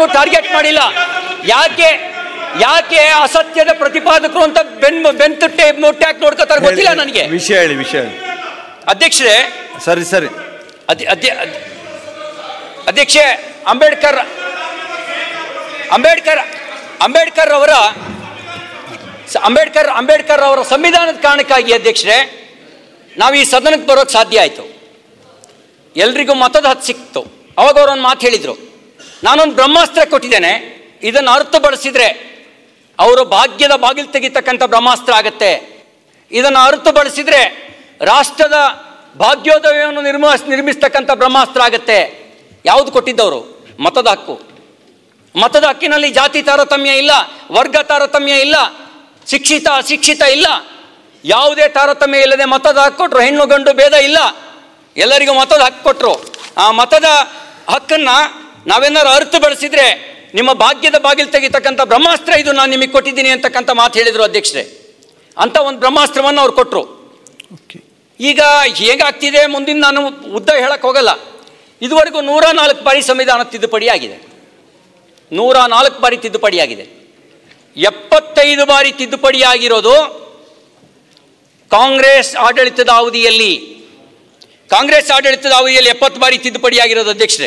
ಯಾರನ್ನು ಟಾರ್ಗೆಟ್ ಮಾಡಿಲ್ಲ ಯಾಕೆ ಯಾಕೆ ಅಸತ್ಯದ ಪ್ರತಿಪಾದಕರು ಅಂತ ಬೆನ್ ಬೆನ್ತುಟ್ಟೆ ಮುಟ್ಟಾಕ್ ನೋಡ್ಕೋತಾರೆ ಗೊತ್ತಿಲ್ಲ ನನಗೆ ವಿಷಯ ಹೇಳಿ ವಿಷಯ ಹೇಳಿ ಅಧ್ಯಕ್ಷರೇ ಸರಿ ಸರಿ ಅಧ್ಯ ಅಧ್ಯ ಅಧ್ಯ- ಅಧ್ಯಕ್ಷೆ ಅಂಬೇಡ್ಕರ್ ಅಂಬೇಡ್ಕರ್ ಅಂಬೇಡ್ಕರ್ ಅವರ ಸ- ಅಂಬೇಡ್ಕರ್ ಅಂಬೇಡ್ಕರ್ ಅವರ ಸಂವಿಧಾನದ ಕಾರಣಕ್ಕಾಗಿ ಅಧ್ಯಕ್ಷರೇ ನಾವು ಈ ಸದನಕ್ಕೆ ಬರೋಕ್ಕೆ ಸಾಧ್ಯ ಆಯಿತು ಎಲ್ರಿಗೂ ಮತದ ಹತ್ತು ಸಿಕ್ತು ಅವಾಗ ಅವರೊಂದು ಮಾತು ಹೇಳಿದರು ನಾನೊಂದು ಬ್ರಹ್ಮಾಸ್ತ್ರ ಕೊಟ್ಟಿದ್ದೇನೆ ಇದನ್ನು ಅರ್ಥ ಬಳಸಿದರೆ ಅವರು ಭಾಗ್ಯದ ಬಾಗಿಲು ತೆಗಿತಕ್ಕಂಥ ಬ್ರಹ್ಮಾಸ್ತ್ರ ಆಗತ್ತೆ ಇದನ್ನು ಅರ್ಥ ಬಳಸಿದರೆ ರಾಷ್ಟ್ರದ ಭಾಗ್ಯೋದಯವನ್ನು ನಿರ್ಮಿಸ್ ನಿರ್ಮಿಸ್ತಕ್ಕಂಥ ಬ್ರಹ್ಮಾಸ್ತ್ರ ಆಗತ್ತೆ ಯಾವುದು ಕೊಟ್ಟಿದ್ದವರು ಮತದ ಹಕ್ಕು ಮತದ ಹಕ್ಕಿನಲ್ಲಿ ಜಾತಿ ತಾರತಮ್ಯ ಇಲ್ಲ ವರ್ಗ ತಾರತಮ್ಯ ಇಲ್ಲ ಶಿಕ್ಷಿತ ಅಶಿಕ್ಷಿತ ಇಲ್ಲ ಯಾವುದೇ ತಾರತಮ್ಯ ಇಲ್ಲದೆ ಮತದ ಹಕ್ಕು ಕೊಟ್ಟರು ಹೆಣ್ಣು ಗಂಡು ಭೇದ ಇಲ್ಲ ಎಲ್ಲರಿಗೂ ಮತದ ಹಕ್ಕು ಕೊಟ್ಟರು ಆ ಮತದ ಹಕ್ಕನ್ನು ನಾವೇನಾದ್ರು ಅರ್ಥ ಬಳಸಿದ್ರೆ ನಿಮ್ಮ ಭಾಗ್ಯದ ಬಾಗಿಲು ತೆಗಿತಕ್ಕಂಥ ಬ್ರಹ್ಮಾಸ್ತ್ರ ಇದು ನಾನು ನಿಮಗೆ ಕೊಟ್ಟಿದ್ದೀನಿ ಅಂತಕ್ಕಂಥ ಮಾತು ಹೇಳಿದರು ಅಧ್ಯಕ್ಷರೇ ಅಂತ ಒಂದು ಬ್ರಹ್ಮಾಸ್ತ್ರವನ್ನು ಅವ್ರು ಕೊಟ್ಟರು ಓಕೆ ಈಗ ಹೇಗಾಗ್ತಿದೆ ಮುಂದಿನ ನಾನು ಉದ್ದ ಹೇಳಕ್ಕೆ ಹೋಗಲ್ಲ ಇದುವರೆಗೂ ನೂರ ನಾಲ್ಕು ಬಾರಿ ಸಂವಿಧಾನ ತಿದ್ದುಪಡಿ ಆಗಿದೆ ನೂರ ನಾಲ್ಕು ಬಾರಿ ತಿದ್ದುಪಡಿ ಆಗಿದೆ ಎಪ್ಪತ್ತೈದು ಬಾರಿ ತಿದ್ದುಪಡಿ ಆಗಿರೋದು ಕಾಂಗ್ರೆಸ್ ಆಡಳಿತದ ಅವಧಿಯಲ್ಲಿ ಕಾಂಗ್ರೆಸ್ ಆಡಳಿತದ ಅವಧಿಯಲ್ಲಿ ಎಪ್ಪತ್ತು ಬಾರಿ ತಿದ್ದುಪಡಿ ಆಗಿರೋದು ಅಧ್ಯಕ್ಷರೇ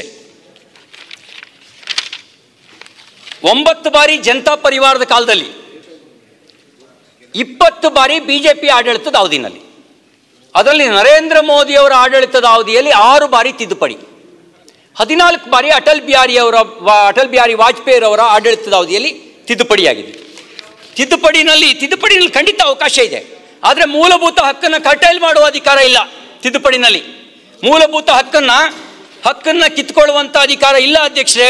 ಒಂಬತ್ತು ಬಾರಿ ಜನತಾ ಪರಿವಾರದ ಕಾಲದಲ್ಲಿ ಇಪ್ಪತ್ತು ಬಾರಿ ಬಿಜೆಪಿ ಆಡಳಿತದ ಅವಧಿನಲ್ಲಿ ಅದರಲ್ಲಿ ನರೇಂದ್ರ ಮೋದಿಯವರ ಆಡಳಿತದ ಅವಧಿಯಲ್ಲಿ ಆರು ಬಾರಿ ತಿದ್ದುಪಡಿ ಹದಿನಾಲ್ಕು ಬಾರಿ ಅಟಲ್ ಬಿಹಾರಿ ಅವರ ವಾ- ಅಟಲ್ ಬಿಹಾರಿ ವಾಜಪೇಯಿ ಅವರ ಆಡಳಿತದ ಅವಧಿಯಲ್ಲಿ ತಿದ್ದುಪಡಿಯಾಗಿದೆ ತಿದ್ದುಪಡಿನಲ್ಲಿ ತಿದ್ದುಪಡಿನಲ್ಲಿ ಖಂಡಿತ ಅವಕಾಶ ಇದೆ ಆದರೆ ಮೂಲಭೂತ ಹಕ್ಕನ್ನು ಕರ್ಟೈಲ್ ಮಾಡುವ ಅಧಿಕಾರ ಇಲ್ಲ ತಿದ್ದುಪಡಿನಲ್ಲಿ ಮೂಲಭೂತ ಹಕ್ಕನ್ನು ಹಕ್ಕನ್ನು ಕಿತ್ಕೊಳ್ಳುವಂಥ ಅಧಿಕಾರ ಇಲ್ಲ ಅಧ್ಯಕ್ಷರೇ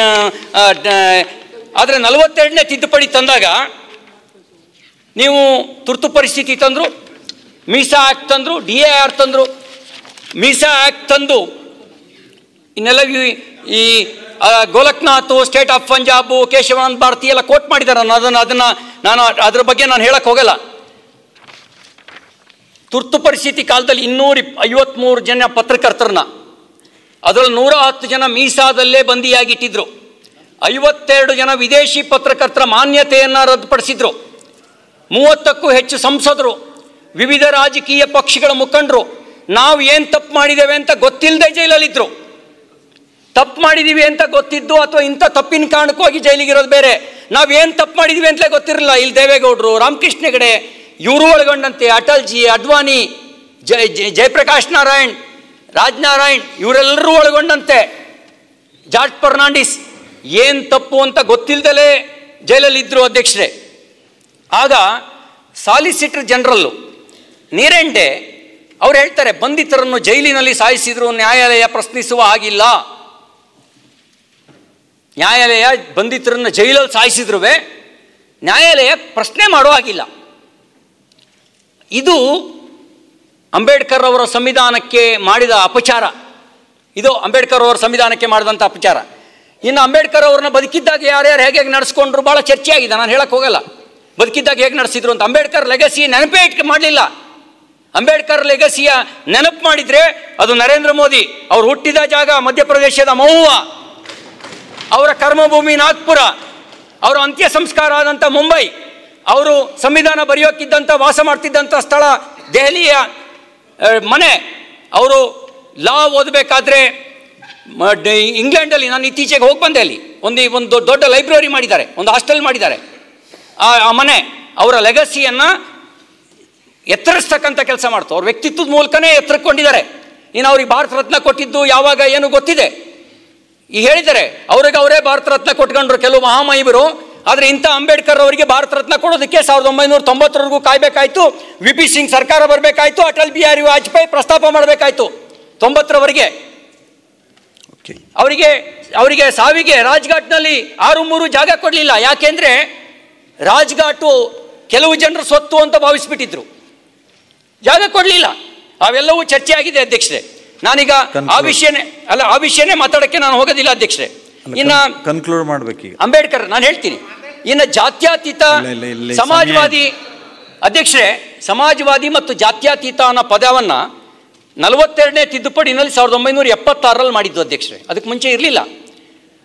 ಆದರೆ ನಲವತ್ತೆರಡನೇ ತಿದ್ದುಪಡಿ ತಂದಾಗ ನೀವು ತುರ್ತು ಪರಿಸ್ಥಿತಿ ತಂದರು ಮೀಸಾ ಆ್ಯಕ್ಟ್ ತಂದರು ಡಿ ಎ ಆರ್ ತಂದರು ಮೀಸಾ ಆ್ಯಕ್ಟ್ ತಂದು ಇನ್ನೆಲ್ಲ ಈ- ಈ ಆ, ಗೋಲಕ್ನಾಥ್ ಸ್ಟೇಟ್ ಆಫ್ ಪಂಜಾಬು ಕೇಶವಾನಂದ್ ಭಾರತಿ ಎಲ್ಲ ಕೋಟ್ ಮಾಡಿದ್ದಾರೆ ನಾನು ಅದನ್ನು ಅದನ್ನು ನಾನು ಅದ್ರ ಬಗ್ಗೆ ನಾನು ಹೇಳಕ್ಕೆ ಹೋಗಲ್ಲ ತುರ್ತು ಪರಿಸ್ಥಿತಿ ಕಾಲದಲ್ಲಿ ಇನ್ನೂರ ಐವತ್ಮೂರು ಜನ ಪತ್ರಕರ್ತರನ್ನ ಅದರಲ್ಲಿ ನೂರ ಹತ್ತು ಜನ ಮೀಸಾದಲ್ಲೇ ಬಂದಿಯಾಗಿಟ್ಟಿದ್ರು ಐವತ್ತೆರಡು ಜನ ವಿದೇಶಿ ಪತ್ರಕರ್ತರ ಮಾನ್ಯತೆಯನ್ನು ರದ್ದುಪಡಿಸಿದ್ರು ಮೂವತ್ತಕ್ಕೂ ಹೆಚ್ಚು ಸಂಸದರು ವಿವಿಧ ರಾಜಕೀಯ ಪಕ್ಷಗಳ ಮುಖಂಡರು ನಾವು ಏನು ತಪ್ಪು ಮಾಡಿದ್ದೇವೆ ಅಂತ ಗೊತ್ತಿಲ್ಲದೆ ಜೈಲಲ್ಲಿದ್ದರು ತಪ್ಪು ಮಾಡಿದೀವಿ ಅಂತ ಗೊತ್ತಿದ್ದು ಅಥವಾ ಇಂಥ ತಪ್ಪಿನ ಕಾರಣಕ್ಕೋಗಿ ಜೈಲಿಗಿರೋದು ಬೇರೆ ನಾವೇನು ತಪ್ಪು ಮಾಡಿದೀವಿ ಅಂತಲೇ ಗೊತ್ತಿರಲಿಲ್ಲ ಇಲ್ಲಿ ದೇವೇಗೌಡರು ರಾಮಕೃಷ್ಣ ಹೆಗಡೆ ಇವರು ಒಳಗೊಂಡಂತೆ ಅಟಲ್ಜಿ ಅಡ್ವಾಣಿ ಜಯ ಜಯ- ಜಯಪ್ರಕಾಶ್ ನಾರಾಯಣ್ ರಾಜ್ನಾರಾಯಣ್ ಇವರೆಲ್ಲರೂ ಒಳಗೊಂಡಂತೆ ಜಾರ್ಜ್ ಫರ್ನಾಂಡಿಸ್ ಏನು ತಪ್ಪು ಅಂತ ಗೊತ್ತಿಲ್ಲದಲೇ ಜೈಲಲ್ಲಿದ್ದರು ಅಧ್ಯಕ್ಷರೇ ಆಗ ಸಾಲಿಸಿಟರ್ ಜನರಲ್ಲು ನೀರೆಂಡೆ ಅವ್ರು ಹೇಳ್ತಾರೆ ಬಂಧಿತರನ್ನು ಜೈಲಿನಲ್ಲಿ ಸಾಯಿಸಿದ್ರು ನ್ಯಾಯಾಲಯ ಪ್ರಶ್ನಿಸುವ ಹಾಗಿಲ್ಲ ನ್ಯಾಯಾಲಯ ಬಂಧಿತರನ್ನು ಜೈಲಲ್ಲಿ ಸಾಯಿಸಿದ್ರು ನ್ಯಾಯಾಲಯ ಪ್ರಶ್ನೆ ಮಾಡೋ ಹಾಗಿಲ್ಲ ಇದು ಅಂಬೇಡ್ಕರ್ ಅವರ ಸಂವಿಧಾನಕ್ಕೆ ಮಾಡಿದ ಅಪಚಾರ ಇದು ಅಂಬೇಡ್ಕರ್ ಅವರ ಸಂವಿಧಾನಕ್ಕೆ ಮಾಡಿದಂಥ ಅಪಚಾರ ಇನ್ನು ಅಂಬೇಡ್ಕರ್ ಅವ್ರನ್ನ ಬದುಕಿದ್ದಾಗ ಯಾರ್ಯಾರು ಹೇಗೆ ಹೇಗೆ ನಡೆಸ್ಕೊಂಡ್ರು ಭಾಳ ಚರ್ಚೆ ಆಗಿದೆ ನಾನು ಹೇಳಕ್ಕೆ ಹೋಗಲ್ಲ ಬದುಕಿದ್ದಾಗ ಹೇಗೆ ನಡೆಸಿದ್ರು ಅಂತ ಅಂಬೇಡ್ಕರ್ ಲೆಗಸಿ ನೆನಪೇ ಇಟ್ಕೆ ಮಾಡಲಿಲ್ಲ ಅಂಬೇಡ್ಕರ್ ಲೆಗಸಿಯ ನೆನಪು ಮಾಡಿದರೆ ಅದು ನರೇಂದ್ರ ಮೋದಿ ಅವ್ರು ಹುಟ್ಟಿದ ಜಾಗ ಮಧ್ಯಪ್ರದೇಶದ ಮಹುವಾ ಅವರ ಕರ್ಮಭೂಮಿ ನಾಗ್ಪುರ ಅವರ ಅಂತ್ಯ ಸಂಸ್ಕಾರ ಆದಂಥ ಮುಂಬೈ ಅವರು ಸಂವಿಧಾನ ಬರೆಯೋಕ್ಕಿದ್ದಂಥ ವಾಸ ಮಾಡ್ತಿದ್ದಂಥ ಸ್ಥಳ ದೆಹಲಿಯ ಆ, ಮನೆ ಅವರು ಲಾ ಓದಬೇಕಾದ್ರೆ ಮ- ಡ- ಇಂಗ್ಲೆಂಡಲ್ಲಿ ನಾನು ಇತ್ತೀಚೆಗೆ ಹೋಗಿ ಬಂದೆ ಅಲ್ಲಿ ಒಂದು ಒಂದು ದೊಡ್ಡ ಲೈಬ್ರರಿ ಮಾಡಿದ್ದಾರೆ ಒಂದು ಹಾಸ್ಟೆಲ್ ಮಾಡಿದ್ದಾರೆ ಆ ಆ ಮನೆ ಅವರ ಲೆಗಸಿಯನ್ನು ಎತ್ತರಿಸ್ತಕ್ಕಂಥ ಕೆಲಸ ಮಾಡ್ತು ಅವ್ರ ವ್ಯಕ್ತಿತ್ವದ ಮೂಲಕನೇ ಎತ್ತರಕೊಂಡಿದ್ದಾರೆ ಇನ್ನು ಅವ್ರಿಗೆ ಭಾರತ ರತ್ನ ಕೊಟ್ಟಿದ್ದು ಯಾವಾಗ ಏನು ಗೊತ್ತಿದೆ ಈಗ ಹೇಳಿದ್ದಾರೆ ಅವ್ರಿಗೆ ಅವರೇ ಭಾರತ ರತ್ನ ಕೊಟ್ಕೊಂಡ್ರು ಕೆಲವು ಮಹಾಮಹಿಮರು ಆದರೆ ಇಂಥ ಅಂಬೇಡ್ಕರ್ ಅವರಿಗೆ ಭಾರತ ರತ್ನ ಕೊಡೋದಕ್ಕೆ ಸಾವಿರದ ಒಂಬೈನೂರ ತೊಂಬತ್ತರವರೆಗೂ ಕಾಯ್ಬೇಕಾಯ್ತು ವಿ ಪಿ ಸಿಂಗ್ ಸರ್ಕಾರ ಬರಬೇಕಾಯ್ತು ಅಟಲ್ ಬಿಹಾರಿ ವಾಜಪೇಯಿ ಪ್ರಸ್ತಾಪ ಮಾಡಬೇಕಾಯ್ತು ತೊಂಬತ್ತರವರೆಗೆ ಓಕೆ ಅವರಿಗೆ ಅವರಿಗೆ ಸಾವಿಗೆ ರಾಜ್ಘಾಟ್ನಲ್ಲಿ ಆರು ಮೂರು ಜಾಗ ಕೊಡಲಿಲ್ಲ ಯಾಕೆಂದರೆ ರಾಜ್ಘಾಟು ಕೆಲವು ಜನರ ಸ್ವತ್ತು ಅಂತ ಭಾವಿಸ್ಬಿಟ್ಟಿದ್ರು ಜಾಗ ಕೊಡಲಿಲ್ಲ ಅವೆಲ್ಲವೂ ಚರ್ಚೆ ಆಗಿದೆ ಅಧ್ಯಕ್ಷರೇ ನಾನೀಗ ಆ Conclude. ವಿಷಯನೇ ಅಲ್ಲ ಆ ವಿಷಯನೇ ಮಾತಾಡೋಕ್ಕೆ ನಾನು ಹೋಗೋದಿಲ್ಲ ಅಧ್ಯಕ್ಷರೇ ಇನ್ನು ಕನ್ಕ್ಲೂಡ್ ಮಾಡ್ಬೇಕೀಗ ಅಂಬೇಡ್ಕರ್ ನಾನು ಹೇಳ್ತೀನಿ ಇನ್ನು ಜಾತ್ಯತೀತ ಇಲ್ಲ, ಇಲ್ಲ, ಇಲ್ಲ, ಈ ಸಮಾಜವಾದಿ ಅಧ್ಯಕ್ಷರೇ ಸಮಾಜವಾದಿ ಮತ್ತು ಜಾತ್ಯತೀತ ಅನ್ನೋ ಪದವನ್ನು ನಲವತ್ತೆರಡನೇ ತಿದ್ದುಪಡಿನಲ್ಲಿ ಸಾವಿರದ ಒಂಬೈನೂರ ಎಪ್ಪತ್ತಾರರಲ್ಲಿ ಮಾಡಿದ್ದು ಅಧ್ಯಕ್ಷರೇ ಅದಕ್ಕೆ ಮುಂಚೆ ಇರಲಿಲ್ಲ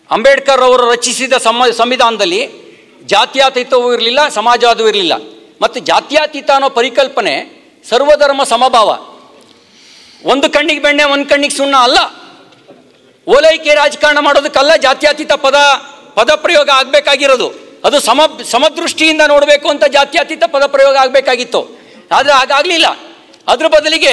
ಅಂಬೇಡ್ಕರ್ ಅವರು ರಚಿಸಿದ ಸಮ ಸಂವಿಧಾನದಲ್ಲಿ ಜಾತ್ಯತೀತವೂ ಇರಲಿಲ್ಲ ಸಮಾಜವಾದವೂ ಇರಲಿಲ್ಲ ಮತ್ತು ಜಾತ್ಯತೀತ ಅನ್ನೋ ಪರಿಕಲ್ಪನೆ ಸರ್ವಧರ್ಮ ಸಮಭಾವ ಒಂದು ಕಣ್ಣಿಗೆ ಬೆಣ್ಣೆ ಒಂದು ಕಣ್ಣಿಗೆ ಸುಣ್ಣ ಅಲ್ಲ ಓಲೈಕೆ ರಾಜಕಾರಣ ಮಾಡೋದಕ್ಕಲ್ಲ ಜಾತ್ಯತೀತ ಪದ ಪದ ಪ್ರಯೋಗ ಆಗಬೇಕಾಗಿರೋದು ಅದು ಸಮ ಸಮದೃಷ್ಟಿಯಿಂದ ನೋಡಬೇಕು ಅಂತ ಜಾತ್ಯತೀತ ಪದ ಪ್ರಯೋಗ ಆಗಬೇಕಾಗಿತ್ತು ಆದರೆ ಹಾಗಾಗಲಿಲ್ಲ ಅದ್ರ ಬದಲಿಗೆ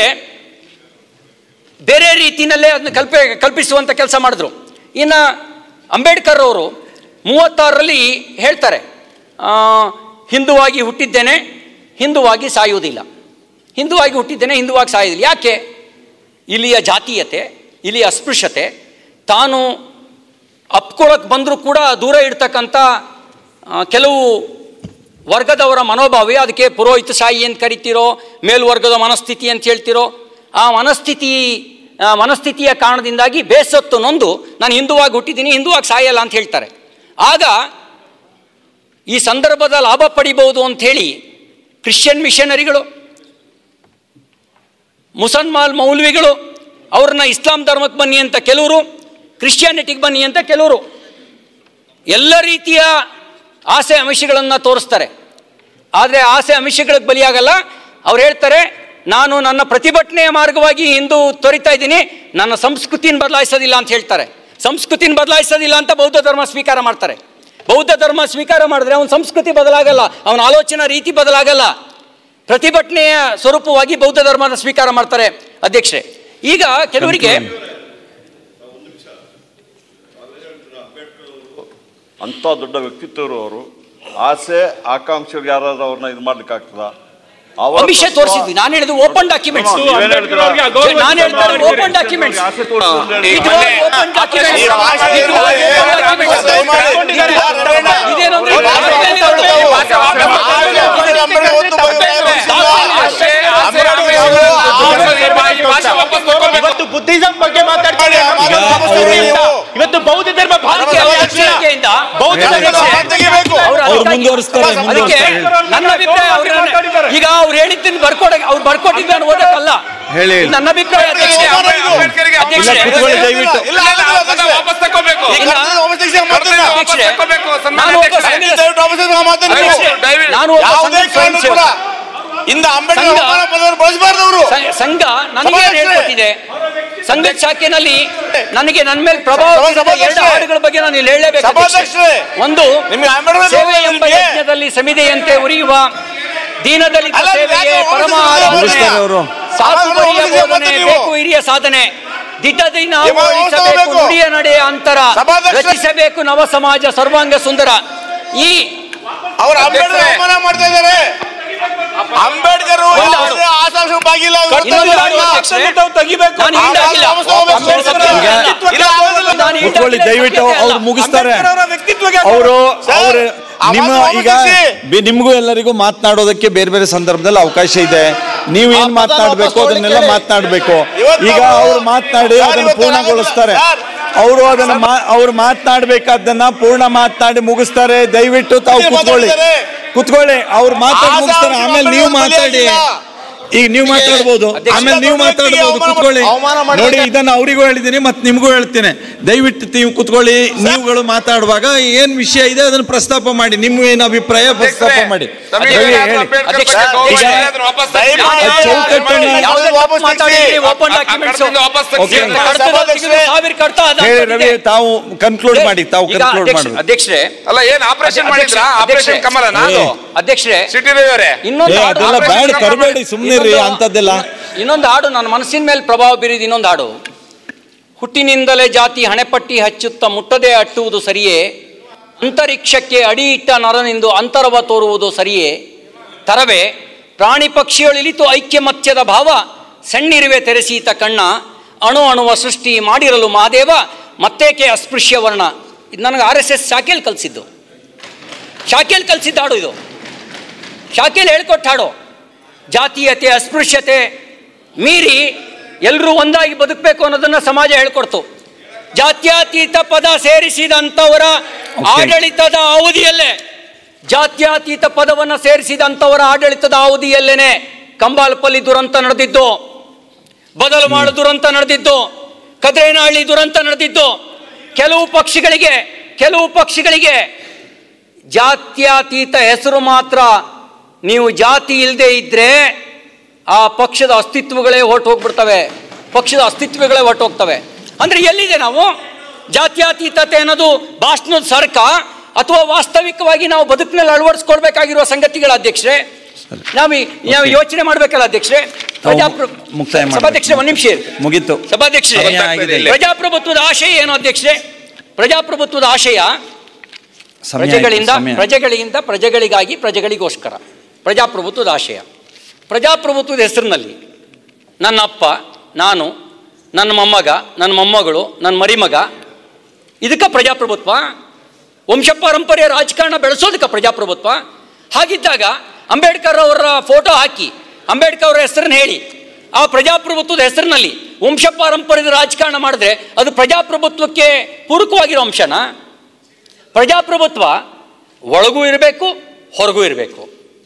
ಬೇರೆ ರೀತಿಯಲ್ಲೇ ಅದನ್ನ ಕಲ್ಪೆ ಕಲ್ಪಿಸುವಂಥ ಕೆಲಸ ಮಾಡಿದ್ರು ಇನ್ನು ಅಂಬೇಡ್ಕರ್ ಅವರು ಮೂವತ್ತಾರರಲ್ಲಿ ಹೇಳ್ತಾರೆ ಆ, ಹಿಂದುವಾಗಿ ಹುಟ್ಟಿದ್ದೇನೆ ಹಿಂದುವಾಗಿ ಸಾಯುವುದಿಲ್ಲ ಹಿಂದುವಾಗಿ ಹುಟ್ಟಿದ್ದೇನೆ ಹಿಂದುವಾಗಿ ಸಾಯುವುದಿಲ್ಲ ಯಾಕೆ ಇಲ್ಲಿಯ ಜಾತೀಯತೆ ಇಲ್ಲಿಯ ಅಸ್ಪೃಶ್ಯತೆ ತಾನು ಅಪ್ಕೊಳಕ್ಕೆ ಬಂದರೂ ಕೂಡ ದೂರ ಇಡ್ತಕ್ಕಂಥ ಆ, ಕೆಲವು ವರ್ಗದವರ ಮನೋಭಾವೇ ಅದಕ್ಕೆ ಪುರೋಹಿತಶಾಹಿ ಅಂತ ಕರಿತೀರೋ ಮೇಲ್ವರ್ಗದ ಮನಸ್ಥಿತಿ ಅಂತ ಹೇಳ್ತಿರೋ ಆ ಮನಸ್ಥಿತಿ ಆ ಮನಸ್ಥಿತಿಯ ಕಾರಣದಿಂದಾಗಿ ಬೇಸತ್ತು ನೊಂದು ನಾನು ಹಿಂದುವಾಗಿ ಹುಟ್ಟಿದ್ದೀನಿ ಹಿಂದುವಾಗಿ ಸಾಯಲ್ಲ ಅಂತ ಹೇಳ್ತಾರೆ ಆಗ ಈ ಸಂದರ್ಭದ ಲಾಭ ಪಡಿಬಹುದು ಅಂತ ಹೇಳಿ ಕ್ರಿಶ್ಚಿಯನ್ ಮಿಷನರಿಗಳು ಮುಸಲ್ಮಾನ್ ಮೌಲ್ವಿಗಳು ಅವ್ರನ್ನ ಇಸ್ಲಾಂ ಧರ್ಮಕ್ಕೆ ಬನ್ನಿ ಅಂತ ಕೆಲವರು ಕ್ರಿಶ್ಚಿಯಾನಿಟಿಗೆ ಬನ್ನಿ ಅಂತ ಕೆಲವರು ಎಲ್ಲ ರೀತಿಯ ಆಸೆ ಆಮಿಷಗಳನ್ನು ತೋರಿಸ್ತಾರೆ ಆದರೆ ಆಸೆ ಆಮಿಷಗಳಿಗೆ ಬಲಿಯಾಗಲ್ಲ ಅವ್ರು ಹೇಳ್ತಾರೆ ನಾನು ನನ್ನ ಪ್ರತಿಭಟನೆಯ ಮಾರ್ಗವಾಗಿ ಹಿಂದೂ ತೊರಿತಾ ಇದ್ದೀನಿ ನನ್ನ ಸಂಸ್ಕೃತಿನ ಬದಲಾಯಿಸೋದಿಲ್ಲ ಅಂತ ಹೇಳ್ತಾರೆ ಸಂಸ್ಕೃತಿನ ಬದಲಾಯಿಸೋದಿಲ್ಲ ಅಂತ ಬೌದ್ಧ ಧರ್ಮ ಸ್ವೀಕಾರ ಮಾಡ್ತಾರೆ ಬೌದ್ಧ ಧರ್ಮ ಸ್ವೀಕಾರ ಮಾಡಿದ್ರೆ ಅವನ ಸಂಸ್ಕೃತಿ ಬದಲಾಗಲ್ಲ ಅವನ ಆಲೋಚನಾ ರೀತಿ ಬದಲಾಗಲ್ಲ ಪ್ರತಿಭಟನೆಯ ಸ್ವರೂಪವಾಗಿ ಬೌದ್ಧ ಧರ್ಮದ ಸ್ವೀಕಾರ ಮಾಡ್ತಾರೆ ಅಧ್ಯಕ್ಷರೇ ಈಗ ಕೆಲವರಿಗೆ ಅಂತ ದೊಡ್ಡ ವ್ಯಕ್ತಿತ್ವರು ಅವರು ಆಸೆ ಆಕಾಂಕ್ಷೆಗಳು ಯಾರಾದ್ರೂ ಅವ್ರನ್ನ ಇದು ಮಾಡ್ಲಿಕ್ಕೆ ಆಗ್ತದ ಅಮಿಷ ತೋರಿಸಿದ್ವಿ ನಾನು ಹೇಳಿದ್ದು ಓಪನ್ ಡಾಕ್ಯುಮೆಂಟ್ಸ್ ಅಂಬೇಡ್ಕರ್ ಅವ್ರಿಗೆ ಅಗೌರವ ನಾನು ಹೇಳ್ತಾ ಇರೋದು open documents. ಆಸೆ ತೋರಿಸು ಅಂತ ಹೇಳಿ. ಇದು open documents. ಇದು open documents. ಇದೇನು ಅಂದ್ರೆ ಇವತ್ತು ಬುದ್ಧಿಸಂ ಬಗ್ಗೆ ಮಾತಾಡ್ತೀವಿ ಇವತ್ತು ಬೌದ್ಧ ಧರ್ಮ ಭಾರತೀಯ ಎಚ್ಚರಿಕೆಯಿಂದ ಬೌದ್ಧ ಧರ್ಮ ಅವ್ರು ಅವ್ರು ಅದಕ್ಕಾಗಿ- ಮುಂದುವರಿಸ್ತಾರೆ, ಅದಕ್ಕೆ ಮುಂದುವರಿಸ್ತಾರೆ. ನನ್ನ ಅಭಿಪ್ರಾಯ ಅವ್ರನ್ನ- ಈಗ ಅವ್ರು ಹೇಳಿದ್ದನ್ನು ಬರ್ಕೊಡ ಅವ್ರು ಬರ್ಕೊಟ್ಟಿದ್ದು ನಾನು ಓದಕ್ಕಲ್ಲ ಹೇಳಿ. ಇದು ನನ್ನ ಅಭಿಪ್ರಾಯ ಅಧ್ಯಕ್ಷರೇ. ಅಂಬೇಡ್ಕರ್ಗೆ ಅಧ್ಯಕ್ಷರೇ. ಇಲ್ಲ, ಕೂತ್ಕೊಳ್ಳಿ ದಯವಿಟ್ಟು. ಇಲ್ಲ, ಇಲ್ಲ, ಅದನ್ನ ವಾಪಸ್ ತಗೋಬೇಕು ಈಗ ನಾನು ಒಬ್ಬ ಅಧ್ಯಕ್ಷರೇ, ಸನ್ಮಾನ್ಯ ನಾನು ಒಬ್ಬ ಅಧ್ಯಕ್ಷರೇ. ಸಂಘ- ಅಧ್ಯಕ್ಷರೇ, ನಾನು ಒಬ್ಬ ಯಾವುದೇ ಸಂಘ ಕಾರಣಕ್ಕೂ ಕೂಡ ಸ್ವಯಂಸೇವಕ. ಇಂದ ಅಂಬೇಡ್ಕರ್ ಸಂಘ- ಅವಮಾನ ಪದವನ್ನು ಬಳಸಬಾರ್ದು ಅವರು ಸ- ಸಂಘ ನನಗೆ ಸಭಾಧ್ಯಕ್ಷರೇ. ಹೇಳ್ಕೊಟ್ಟಿದೆ ಸಂಘ ಶಾಖೆನಲ್ಲಿ ನನಗೆ ನನ್ನ ಮೇಲೆ ಪ್ರಭಾವ ಸಭಾ- ಬೀರಿದ ಎರಡು ಸಭಾಧ್ಯಕ್ಷರೇ. ಹಾಡುಗಳ ಬಗ್ಗೆ ನಾನು ಇಲ್ಲಿ ಹೇಳಲೇಬೇಕು ಸಭಾಧ್ಯಕ್ಷರೇ. ಒಂದು ನಿಮ್ಗೆ ಅಂಬೇಡ್ಕರ್ ಸೇವೆ ಎಂಬ ಬಗ್ಗೆ- ಯಜ್ಞದಲ್ಲಿ ಸಮಿದೆಯಂತೆ ಉರಿಯುವ ದೀನದಲಿತ ಅಲ್ಲ, ಸೇವೆಯೇ ಯಾಕೆ ಪರಮ ಮುಗಿಸ್ತಾರೆ ಆರಾಧನೆ. ಮುಗಿಸ್ತಾರೆ ಅವರು. ಸಾಧುವರಿಯ ಮುಗಿಸಿ ಬೋಧನೆ ಮತ್ತೆ ನೀವು. ಬೇಕು ಹಿರಿಯ ಸಾಧನೆ ದಿಟ್ಟದಿನ ನೀವು ಓಡಿಸಬೇಕು ಹೋಗ್ಬೇಕು. ನುಡಿಯ ನಡೆಯ ಅಂತರ ಸಭಾಧ್ಯಕ್ಷರೇ. ರಚಿಸಬೇಕು ನವ ಸಮಾಜ ಸರ್ವಾಂಗ ಸುಂದರ ಈ ಅವರು ಅಂಬೇಡ್ಕರ್ ಅವಮಾನ ಮಾಡ್ತಾ ಇದ್ದಾರೆ ಅಂಬೇಡ್ಕರ್ ಒಂದು ಹಾಡು. ಆಶಾಂಶ ಬಾಗಿಲ್ಲ ಅವ್ರು ಇನ್ನೊಂದು ಗೊತ್ತಿಲ್ಲ. ಹಾಡು ಅಧ್ಯಕ್ಷರೇ. ತೆಗಿಬೇಕು ನಾನು ಹಿಂದಾಗಿಲ್ಲ. ವಾಪಸ್ ತಗೋಬೇಕು. ಅಂಬೇಡ್ಕರ್ ಈಗ- ವ್ಯಕ್ತಿತ್ವಕ್ಕೆ ಇಲ್ಲ, ಆಗೋದಿಲ್ಲ. ನಾನು ಕೂತ್ಕೊಳ್ಳಿ ಹಿಂದಾಗಿಲ್ಲ, ದಯವಿಟ್ಟು ಸತ್ಯತೆ ಅವ್ರು ಅಲ್ಲ. ಮುಗಿಸ್ತಾರೆ ವ್ಯಕ್ತಿತ್ವಕ್ಕೆ ಅವರು ಸರ್, ಅವ್ರ ಆ ನಿಮ್ಮ ಮಾತು ಈಗ ವಾಪಸ್ ಬಿ- ನಿಮ್ಗೂ ಎಲ್ಲರಿಗೂ ಮಾತನಾಡೋದಕ್ಕೆ ಬೇರೆ ಬೇರೆ ಸಂದರ್ಭದಲ್ಲಿ ಅವಕಾಶ ಇದೆ ನೀವು ಆ ಏನ್ ಪದ ಮಾತನಾಡ್ಬೇಕು ವಾಪಸ್ ಅದನ್ನೆಲ್ಲ ತಗೊಳ್ಳಿ. ಮಾತನಾಡ್ಬೇಕು ಇವತ್ತು ಈಗ ಅವರು- ಅವ್ರು ಮಾತನಾಡಿ ಸರ್, ಅದನ್ನು ಇವತ್ತು ಪೂರ್ಣಗೊಳಿಸ್ತಾರೆ ಸರ್, ಅವರು ಅದನ್ನ ಮಾ- ಅವ್ರು ಮಾತನಾಡ್ಬೇಕಾದ್ದನ್ನ ಪೂರ್ಣ ಮಾತನಾಡಿ ಮುಗಿಸ್ತಾರೆ ದಯವಿಟ್ಟು ತಾವು ಇಲ್ಲಿ ಕುತ್ಕೊಳ್ಳಿ ಮಾತಾಡ್ತಾರೆ. ಕುತ್ಕೊಳ್ಳಿ ಅವ್ರು ಮಾತಾಡಿ ಆಸೆ ಮುಗಿಸ್ತಾರೆ ಅವ್ರಿಗೆ ಆಮೇಲೆ ನೀವು ಬಲಿಯಾಗಿಲ್ಲ. ಮಾತಾಡಿ ಈಗ ನೀವು ಮಾತಾಡ್ಬೋದು ಅಧ್ಯಕ್ಷ, ಆಮೇಲೆ ನೀವು ದೊಡ್ಡ ವ್ಯಕ್ತಿಗೆ ಮಾತಾಡ್ಬೋದು ಅವಮಾನ ಕುತ್ಕೊಳ್ಳಿ ಅವಮಾನ ಮಾಡಿದ್ರೆ- ನೋಡಿ ಇದನ್ನ ಅವರಿಗೂ ಹೇಳಿದ್ದೀನಿ ಮತ್ತೆ ನಿಮಗೂ ಹೇಳ್ತೀನಿ ದಯವಿಟ್ಟು ನೀವು ಕುತ್ಕೊಳ್ಳಿ ನೀವುಗಳು ಮಾತಾಡುವಾಗ ಏನ್ ವಿಷಯ ಇದೆ ಅದನ್ನ ಪ್ರಸ್ತಾಪ ಮಾಡಿ ನಿಮ್ಮ ಏನು ಅಭಿಪ್ರಾಯ ಪ್ರಸ್ತಾಪ ಮಾಡಿ ತಮಗೆ ಹೇಳಿ, ಏನಾದ್ರು ಹೇಳಿ. ಅಂಬೇಡ್ಕರ್ ಅಧ್ಯಕ್ಷ, ಬಗ್ಗೆ ಗೌರವ ಈಗ- ಇದೆ, ಅದನ್ನ ವಾಪಸ್ ದಯಮಾಡಿ ತೆಗ್ಸಿ. ಆ ಚೌಕಟ್ಟನ್ನ- ಯಾವುದೇ ವಾಪಸ್ ತಪ್ಪು ಮಾತಾಡಿದ್ರಿ, open ಆ- ಆ documents. ಕಡತದಿಂದ ವಾಪಸ್ ತೆಗ್ಸಿ Okay. ಅಂತ. ಕಡತದಲ್ಲಿ ಸಭಾಧ್ಯಕ್ಷರೇ. ಸಿಗುವ ಸಾವಿರ ಕಡತ ಅದು ಹೇಳಿ ಆಗ್ಬಿಟ್ಟಿದೆ. ರವಿ ತಾವು ಕನ್ಕ್ಲೂಡ್ ಮಾಡಿ ತಾವು ಈಗ ಕನ್ಕ್ಲೂಡ್ ಅಧ್ಯಕ್ಷ- ಮಾಡಿ ಅಧ್ಯಕ್ಷರೇ ಅಲ್ಲ ಏನ್ ಆಪರೇಷನ್ ಮಾಡಿದ್ರ ಅಧ್ಯಕ್ಷ- ಆಪರೇಷನ್ ಕಮಲ ನಾನು ಏ. ಅಧ್ಯಕ್ಷರೇ ಸಿಟಿ ರವಿಯವರೇ ಇನ್ನೊಂದು ಏ ಹಾಡು ಅದೆಲ್ಲ ಆಪರೇಷನ್ ಬ್ಯಾಡ್ ತರಬೇಡಿ ಸುಮ್ಮನೆ ರೀ ಇನ್ನೊಂದು- ಅಂತದ್ದೆಲ್ಲ ಇನ್ನೊಂದು ಹಾಡು ನನ್ನ ಮನಸ್ಸಿನ ಮೇಲೆ ಪ್ರಭಾವ ಬೀರಿದ ಇನ್ನೊಂದು ಹಾಡು ಹುಟ್ಟಿನಿಂದಲೇ ಜಾತಿ ಹಣೆಪಟ್ಟಿ ಹಚ್ಚುತ್ತ ಮುಟ್ಟದೆ ಅಟ್ಟುವುದು ಸರಿಯೇ ಅಂತರಿಕ್ಷಕ್ಕೆ ಅಡಿ ಇಟ್ಟ ನರನೆಂದು ಅಂತರವ ತೋರುವುದು ಸರಿಯೇ ತರವೇ ಪ್ರಾಣಿ ಪಕ್ಷಿಗಳಿಲಿತು ಐಕ್ಯಮತ್ಯದ ಭಾವ ಸಣ್ಣಿರುವೆ ತೆರೆಸೀತ ಕಣ್ಣ ಅಣು ಅಣುವ ಸೃಷ್ಟಿ ಮಾಡಿರಲು ಮಹಾದೇವ ಮತ್ತೇಕೆ ಅಸ್ಪೃಶ್ಯ ವರ್ಣ ಇದು ನನಗೆ ಆರ್ ಎಸ್ ಎಸ್ ಶಾಖೆಯಲ್ಲಿ ಕಲಿಸಿದ್ದು ಶಾಖೆಯಲ್ಲಿ ಕಲಿಸಿದ್ದ ಹಾಡು ಇದು ಶಾಖೆಯಲ್ಲಿ ಹೇಳ್ಕೊಟ್ಟ ಹಾಡು ಜಾತೀಯತೆ ಅಸ್ಪೃಶ್ಯತೆ ಮೀರಿ ಎಲ್ಲರೂ ಒಂದಾಗಿ ಬದುಕಬೇಕು ಅನ್ನೋದನ್ನ ಸಮಾಜ ಹೇಳ್ಕೊಡ್ತು ಜಾತ್ಯತೀತ ಪದ ಸೇರಿಸಿದಂಥವರ ಆಡಳಿತದ ಅವಧಿಯಲ್ಲೇ ಜಾತ್ಯತೀತ ಪದವನ್ನು ಸೇರಿಸಿದಂಥವರ ಆಡಳಿತದ ಅವಧಿಯಲ್ಲೇನೆ ಕಂಬಾಲಪಲ್ಲಿ ದುರಂತ ನಡೆದಿದ್ದು ಬದಲು ಮಾಡು ದುರಂತ ನಡೆದಿದ್ದು ಕದ್ರೇನಹಳ್ಳಿ ದುರಂತ ನಡೆದಿದ್ದು ಕೆಲವು ಪಕ್ಷಗಳಿಗೆ ಕೆಲವು ಪಕ್ಷಗಳಿಗೆ ಜಾತ್ಯತೀತ ಹೆಸರು ಮಾತ್ರ ನೀವು ಜಾತಿ ಇಲ್ಲದೆ ಇದ್ರೆ ಆ ಪಕ್ಷದ ಅಸ್ತಿತ್ವಗಳೇ ಹೊರಟು ಹೋಗ್ಬಿಡ್ತವೆ ಪಕ್ಷದ ಅಸ್ತಿತ್ವಗಳೇ ಹೊರಟು ಹೋಗ್ತವೆ ಅಂದ್ರೆ ಎಲ್ಲಿದೆ ನಾವು ಜಾತ್ಯತೀತತೆ ಅನ್ನೋದು ಭಾಷಣದ ಸರ್ಕ ಅಥವಾ ವಾಸ್ತವಿಕವಾಗಿ ನಾವು ಬದುಕಿನಲ್ಲಿ ಅಳವಡಿಸ್ಕೊಳ್ಬೇಕಾಗಿರುವ ಸಂಗತಿಗಳ ಅಧ್ಯಕ್ಷರೇ ನಾವು ಈ- ನಾವು ಯೋಚನೆ ಮಾಡ್ಬೇಕಲ್ಲ ಅಧ್ಯಕ್ಷರೇ ಪ್ರಜಾಪ್ರ ಮುಕ್ತಾಯ ಮಾಡ್ಬೇಕು. ಸಭಾಧ್ಯಕ್ಷರೇ ಒಂದು ನಿಮಿಷ ಇರಿ. ಮುಗೀತು ಸಭಾಧ್ಯಕ್ಷರೇ ಸಮಯ ಆಗಿದೆ ಇಲ್ಲಿ. ಪ್ರಜಾಪ್ರಭುತ್ವದ ಆಶಯ ಏನು ಅಧ್ಯಕ್ಷರೇ ಪ್ರಜಾಪ್ರಭುತ್ವದ ಆಶಯ ಸಮಯ ಪ್ರಜೆಗಳಿಂದ ಆಯ್ತು, ಸಮಯ. ಪ್ರಜೆಗಳಿಂದ ಪ್ರಜೆಗಳಿಗಾಗಿ ಪ್ರಜೆಗಳಿಗೋಸ್ಕರ ಪ್ರಜಾಪ್ರಭುತ್ವದ ಆಶಯ ಪ್ರಜಾಪ್ರಭುತ್ವದ ಹೆಸರಿನಲ್ಲಿ ನನ್ನ ಅಪ್ಪ ನಾನು ನನ್ನ ಮೊಮ್ಮಗ ನನ್ನ ಮೊಮ್ಮಗಳು ನನ್ನ ಮರಿಮಗ ಇದಕ್ಕೆ ಪ್ರಜಾಪ್ರಭುತ್ವ ವಂಶ ಪಾರಂಪರ್ಯ ರಾಜಕಾರಣ ಬೆಳೆಸೋದಕ್ಕೆ ಪ್ರಜಾಪ್ರಭುತ್ವ ಹಾಗಿದ್ದಾಗ ಅಂಬೇಡ್ಕರ್ ಅವರ ಫೋಟೋ ಹಾಕಿ ಅಂಬೇಡ್ಕರ್ ಅವರ ಹೆಸರನ್ನು ಹೇಳಿ ಆ ಪ್ರಜಾಪ್ರಭುತ್ವದ ಹೆಸರಿನಲ್ಲಿ ವಂಶ ಪಾರಂಪರ್ಯದ ರಾಜಕಾರಣ ಮಾಡಿದ್ರೆ ಅದು ಪ್ರಜಾಪ್ರಭುತ್ವಕ್ಕೆ ಪೂರಕವಾಗಿರೋ ಅಂಶನಾ ಪ್ರಜಾಪ್ರಭುತ್ವ ಒಳಗೂ ಇರಬೇಕು ಹೊರಗೂ ಇರಬೇಕು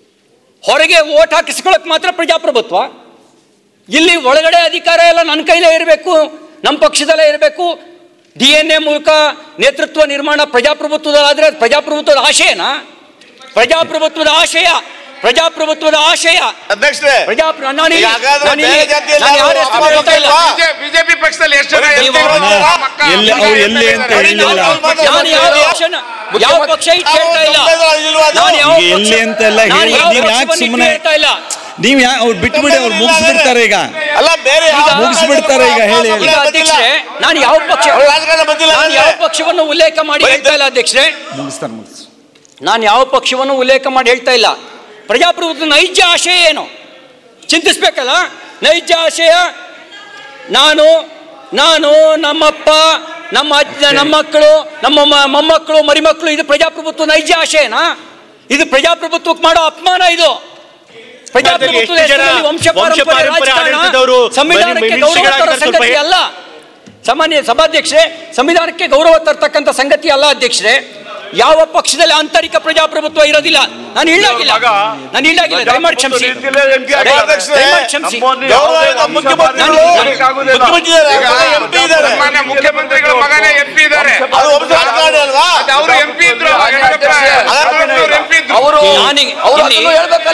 ಹೊರಗೆ ಓಟ್ ಹಾಕಿಸ್ಕೊಳಕ್ ಮಾತ್ರ ಪ್ರಜಾಪ್ರಭುತ್ವ ಇಲ್ಲಿ ಒಳಗಡೆ ಅಧಿಕಾರ ಎಲ್ಲ ನನ್ನ ಕೈಲೇ ಇರಬೇಕು ನಮ್ಮ ಪಕ್ಷದಲ್ಲೇ ಇರಬೇಕು ಡಿ ಎನ್ ಎ ಮೂಲಕ ನೇತೃತ್ವ ನಿರ್ಮಾಣ ಪ್ರಜಾಪ್ರಭುತ್ವದಲ್ಲಾದ್ರೆ ಅದು ಪ್ರಜಾಪ್ರಭುತ್ವದ ಆಶಯನಾ ಪ್ರಜಾಪ್ರಭುತ್ವದ ಆಶಯ ಪ್ರಜಾಪ್ರಭುತ್ವದ ಆಶಯ ಅಧ್ಯಕ್ಷರೇ ಪ್ರಜಾಪ್ರ ನಾನು ಈಗ ಇಲ್ಲಿ- ಹಾಗಾದ್ರೆ ನಾನು ಇಲ್ಲಿ- ಬೇರೆ ಜಾತಿಯಲ್ಲಿ ನಾನು ಯಾರ ಯಾರು ಹೆಸರು ಹೇಳ್ತಾ ಇಲ್ಲ. ಅಪ್ಪ ಬಿಜೆಪಿ ಪಕ್ಷದಲ್ಲಿ ಎಷ್ಟು ಜನ ನೀವು ಎಲ್ಲಿ ಇರೋದು? ಅಣ್ಣ, ಮಕ್ಕ- ಎಲ್ಲಿ- ಅವ್ರು ಎಲ್ಲಿ ಅಂತ ಮಕ್ಕ- ಹೇಳಿಲ್ಲ. ನಾನು ಯಾವ ಪಕ್ಷನ ಯಾವ ಪಕ್ಷ ಇಟ್ಟು ಹೇಳ್ತಾ ಇಲ್ಲ ನಾನು ಯಾವ ಈಗ ಎಲ್ಲಿ ಪಕ್ಷ- ಅಂತ ಎಲ್ಲ ನಾನು ಹೇಳಿ ಯಾವ ನೀವು ಯಾಕೆ ಪಕ್ಷವನ್ನು ಇಟ್ಟು ಸುಮ್ಮನೆ ಹೇಳ್ತಾ ಇಲ್ಲ ನೀವ್ ಯಾ ಅವ್ರು ಬಿಟ್ಬಿಡಿ ಅವ್ರು ಮುಗಿಸ್ಬಿಡ್ತಾರೆ ಈಗ ಅಲ್ಲ ಬೇರೆ ಯಾವ ಈಗ ಮುಗಿಸ್ಬಿಡ್ತಾರೆ ಈಗ, ಹೇಳಿ, ಹೇಳಿ. ಈಗ ಅಧ್ಯಕ್ಷರೇ ನಾನು ಯಾವ ಪಕ್ಷ ಅವ್ರು ರಾಜಕಾರಣ ಬಂದಿಲ್ಲ ನಾನು ಯಾವ ಪಕ್ಷವನ್ನು ಉಲ್ಲೇಖ ಮಾಡಿ ಹೇಳ್ತಾ ಇಲ್ಲ ಅಧ್ಯಕ್ಷರೇ ಮುಗಿಸ್ತಾರೆ ಮುಗಿಸ್ ನಾನು ಯಾವ ಪಕ್ಷವನ್ನು ಉಲ್ಲೇಖ ಮಾಡಿ ಹೇಳ್ತಾ ಇಲ್ಲ ಪ್ರಜಾಪ್ರಭುತ್ವ ನೈಜ ಆಶಯ ಏನು ಚಿಂತಿಸ್ಬೇಕಲ್ಲ ನೈಜ ಆಶಯ ನಾನು ನಾನು ನಮ್ಮಪ್ಪ ನಮ್ಮ ಅಜ್ಜ ನಮ್ಮ ಮಕ್ಕಳು ನಮ್ಮ ಮ- ಮೊಮ್ಮಕ್ಕಳು ಮರಿಮಕ್ಕಳು ಇದು ಪ್ರಜಾಪ್ರಭುತ್ವ ನೈಜ ಆಶಯನಾ ಇದು ಪ್ರಜಾಪ್ರಭುತ್ವಕ್ಕೆ ಮಾಡೋ ಅಪಮಾನ ಇದು ಪ್ರಜಾಪ್ರಭುತ್ವದ ಎಷ್ಟು ಜನ ಹೆಸರಲ್ಲಿ ವಂಶ ವಂಶ ಪಾರಂಪರ್ಯ ಪಾರಂಪರ್ಯ ರಾಜಕಾರಣ ಆಡಳಿತದವರು ಸಂವಿಧಾನಕ್ಕೆ ಬನ್ನಿ, ಗೌರವ ತರೋ ಮಿನಿಸ್ಟ್ರಿಗಳಾಗಿದ್ದಾರೆ ಸ್ವಲ್ಪ ಸಂಗತಿ ಹೇ- ಅಲ್ಲ ಸಾಮಾನ್ಯ ಸಭಾಧ್ಯಕ್ಷರೇ ಸಂವಿಧಾನಕ್ಕೆ ಗೌರವ ತರ್ತಕ್ಕಂಥ ಸಂಗತಿ ಅಲ್ಲ ಅಧ್ಯಕ್ಷರೇ ಯಾವ ಪಕ್ಷದಲ್ಲಿ ಆಂತರಿಕ ಪ್ರಜಾಪ್ರಭುತ್ವ ಇರೋದಿಲ್ಲ ನಾನು ಇಲ್ಲಾಗಿಲ್ಲ ಮಗ ನಾನು ಇಲ್ಲಾಗಿಲ್ಲ ದಯಮಾಡಿ ಕ್ಷಮಿಸಿ ರೀತಿಯಲ್ಲೇ MP ದಯ- ಆಗಿದ್ದಾರೆ. ದಯಮಾಡಿ ಕ್ಷಮಿಸಿ ನಮ್ಮಲ್ಲಿ ಗೌರವ ಯಾವುದೇ ಇಲ್ಲ, ಅಂಶ ಮುಖ್ಯಮಂತ್ರಿಗಳು ಮಾಡಲಿಕ್ಕೆ ಆಗುವುದಿಲ್ಲ. ಮುಖ್ಯಮಂತ್ರಿ ಇದ್ದಾರೆ, MP ಇದ್ದಾರೆ. ಸನ್ಮಾನ್ಯ ಮುಖ್ಯಮಂತ್ರಿಗಳ ಮಗನೇ ಎಂ ಪಿ ಇದ್ದಾರೆ ಅದು ವಂಶ ರಾಜಕಾರಣ ಅಲ್ವಾ ಅವರು ಎಂ ಪಿ ಇದ್ರು ಎಂ ಪಿ ಇದ್ರು ಅವರು ನಾನೀಗ ಇಲ್ಲಿ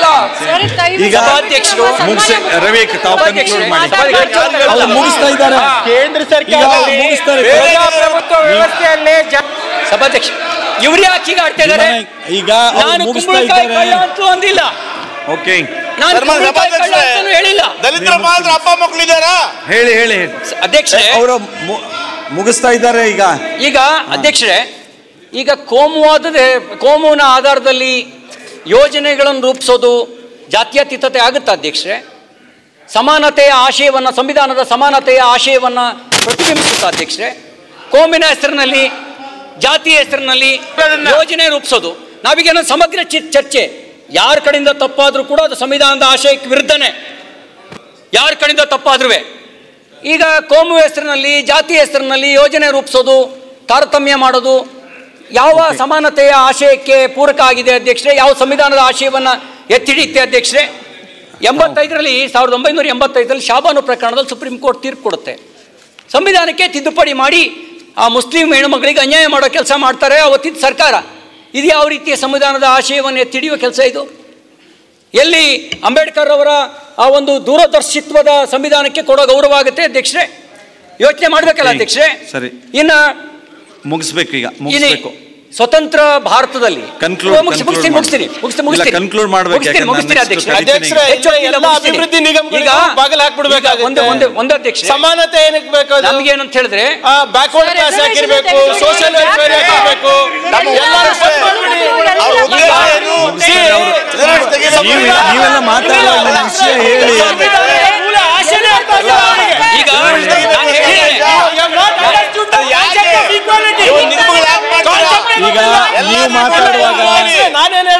ಈಗ ಸಭಾಧ್ಯಕ್ಷರು ಮುಗಿಸಿ ರವಿ ತಾವು ಕನ್ಕ್ಲೂಡ್ ಮಾಡಿ ಅವ್ರು ಮುಗಿಸ್ತಾ ಇದ್ದಾರೆ ಕೇಂದ್ರ ಈಗ ಸರ್ಕಾರದಲ್ಲಿ ಮುಗಿಸ್ತಾರೆ ಪ್ರಜಾಪ್ರಭುತ್ವ ವ್ಯವಸ್ಥೆಯಲ್ಲಿ ಜ- ಸಭಾಧ್ಯಕ್ಷ ಇವ್ರು ಯಾಕೆ ಈಗ ಆಡ್ತಾ ಇದ್ದಾರೆ ಈಗ ಅವ್ರು ನಾನು ಮುಗಿಸ್ತಾ ಕುಂಬಳಕಾಯಿ ಇದ್ದಾರೆ ಕಳ್ಳ ಅಂತೂ ಅಂದಿಲ್ಲ ಓಕೆ ನಾನು ಧರ್ಮ ಕುಂಬಳಕಾಯಿ ಕಳ್ಳ ಸಭಾಧ್ಯಕ್ಷರೇ ಅಂತಲೂ ಹೇಳಿಲ್ಲ ದಲಿತರ ಮಾತ್ರ ಅಪ್ಪ ಮಕ್ಕಳಿದ್ದಾರಾ ಹೇಳಿ ಹೇಳಿ ಹೇಳಿ ಅಧ್ಯಕ್ಷರೇ ಅವರು ಮುಗಿಸ್ತಾ ಇದ್ದಾರೆ ಈಗ ಈಗ ಅಧ್ಯಕ್ಷರೇ ಈಗ ಕೋಮುವಾದದ ಕೋಮುವಿನ ಆಧಾರದಲ್ಲಿ ಯೋಜನೆಗಳನ್ನು ರೂಪಿಸೋದು ಜಾತ್ಯತೀತತೆ ಆಗುತ್ತಾ ಅಧ್ಯಕ್ಷರೇ ಸಮಾನತೆಯ ಆಶಯವನ್ನು ಸಂವಿಧಾನದ ಸಮಾನತೆಯ ಆಶಯವನ್ನು ಪ್ರತಿಬಿಂಬಿಸುತ್ತಾ ಅಧ್ಯಕ್ಷರೇ ಕೋಮಿನ ಹೆಸರಿನಲ್ಲಿ ಜಾತಿಯ ಹೆಸರಿನಲ್ಲಿ ಯೋಜನೆ ರೂಪಿಸೋದು ನಾವೀಗೇನೋ ಸಮಗ್ರ ಚಿ- ಚರ್ಚೆ ಯಾರ ಕಡೆಯಿಂದ ತಪ್ಪಾದರೂ ಕೂಡ ಅದು ಸಂವಿಧಾನದ ಆಶಯಕ್ಕೆ ವಿರುದ್ಧನೇ ಯಾರ ಕಡೆಯಿಂದ ತಪ್ಪಾದ್ರೂ ಈಗ ಕೋಮು ಹೆಸರಿನಲ್ಲಿ ಜಾತಿ ಹೆಸರಿನಲ್ಲಿ ಯೋಜನೆ ರೂಪಿಸೋದು ತಾರತಮ್ಯ ಮಾಡೋದು ಯಾವ ಸಮಾನತೆಯ ಆಶಯಕ್ಕೆ ಪೂರಕ ಆಗಿದೆ ಅಧ್ಯಕ್ಷರೇ ಯಾವ ಸಂವಿಧಾನದ ಆಶಯವನ್ನು ಎತ್ತಿಡಿಯುತ್ತೆ ಅಧ್ಯಕ್ಷರೇ ಎಂಬತ್ತೈದರಲ್ಲಿ ಸಾವಿರದ ಒಂಬೈನೂರ ಎಂಬತ್ತೈದರಲ್ಲಿ ಶಾಬಾನು ಪ್ರಕರಣದಲ್ಲಿ ಸುಪ್ರೀಂ ಕೋರ್ಟ್ ತೀರ್ಪು ಕೊಡುತ್ತೆ ಸಂವಿಧಾನಕ್ಕೆ ತಿದ್ದುಪಡಿ ಮಾಡಿ ಆ ಮುಸ್ಲಿಂ ಹೆಣ್ಣುಮಗಳಿಗೆ ಅನ್ಯಾಯ ಮಾಡೋ ಕೆಲಸ ಮಾಡ್ತಾರೆ ಅವತ್ತಿದ್ದ ಸರ್ಕಾರ ಇದು ಯಾವ ರೀತಿಯ ಸಂವಿಧಾನದ ಆಶಯವನ್ನು ಎತ್ತಿಡಿಯುವ ಕೆಲಸ ಇದು ಎಲ್ಲಿ ಅಂಬೇಡ್ಕರ್ ಅವರ ಆ ಒಂದು ದೂರದರ್ಶಿತ್ವದ ಸಂವಿಧಾನಕ್ಕೆ ಕೊಡೋ ಗೌರವ ಆಗುತ್ತೆ ಅಧ್ಯಕ್ಷರೇ ಯೋಚನೆ ಮಾಡ್ಬೇಕಲ್ಲ ಅಧ್ಯಕ್ಷರೇ ಸರಿ. ಇನ್ನ ಮುಗಿಸ್ಬೇಕು ಈಗ ಇನಿ ಮುಗಿಸ್ಬೇಕು ಸ್ವತಂತ್ರ ಭಾರತದಲ್ಲಿ Conclude, ಓ, ಮುಗಿಸಿ- conclude ಮುಗಿಸ್ತೀನಿ ಮಾಡಿ. ಮುಗಿಸ್ತೀನಿ ಇಲ್ಲ, ಮುಗಿಸ್ತೀನಿ conclude ಮಾಡ್ಬೇಕು, ಮುಗಿಸ್ತೀನಿ ಯಾಕಂದ್ರೆ ಮುಗಿಸ್ತೀನಿ next ಅಧ್ಯಕ್ಷರೇ ಕರೀತೀನಿ ಅಧ್ಯಕ್ಷರೇ ಈಗ. ಹೆಚ್ಚು ಹೊತ್ತಿಲ್ಲ, ಎಲ್ಲ ಮುಗಿಸ್ತೀನಿ. ಅಭಿವೃದ್ಧಿ ನಿಗಮಗಳಿಗೆ ಈಗ ಬಾಗಿಲು ಹಾಕ್ಬಿಡ್ಬೇಕಾಗುತ್ತೆ. ಈಗ ಒಂದು ಒಂದು ಒಂದು ಅಧ್ಯಕ್ಷ ಸಮಾನತೆ ಏನಕ್ಕೆ ಬೇಕು ಅದು? ನಮ್ಗೇನಂತ ಹೇಳಿದ್ರೆ ಆ, ಬ್ಯಾಕ್ವರ್ಡ್ ಸರ್, ಕ್ಲಾಸ್ reservation ಹಾಕಿರ್ಬೇಕು ತೆಗೆದುಕೊಳ್ಳಿ. ಸೋಷಿಯಲ್ ವೆಲ್ಫೇರ್ ಹಾಕಿರ್ಬೇಕು ನಮ್ಮ ಎಲ್ಲರೂ ಉದ್ದೇಶ ಬಂದ್ ಮಾಡ್ಬಿಡಿ. ಅವ್ರ ಉದ್ದೇಶ ಏನು? ಮುಗಿಸಿ. ರಿಸರ್ವೇಶನ್ ತೆಗೀರಿ. ನೀವು ನೀವೆಲ್ಲ ಮಾತಾಡುವ ವಿಷಯ ಹೇಳಿ ಮೂಲ ಆಶೆನೇ ಅರ್ಥ ಆಗಿಲ್ಲ ಅವರಿಗೆ. ಈಗ ನಾನು ಹೇಳಿದೆ You have not understood the concept of equality. ಇವ್ರು ನಿಗಮಗಳು ಯಾಕೆ ಮಾಡ್ತೀರಾ? Concept ಈಗ ಇಲ್ಲ. ನೀವು ಮಾತಾಡುವಾಗ ನಾನೇನ್ ಹೇಳೋದು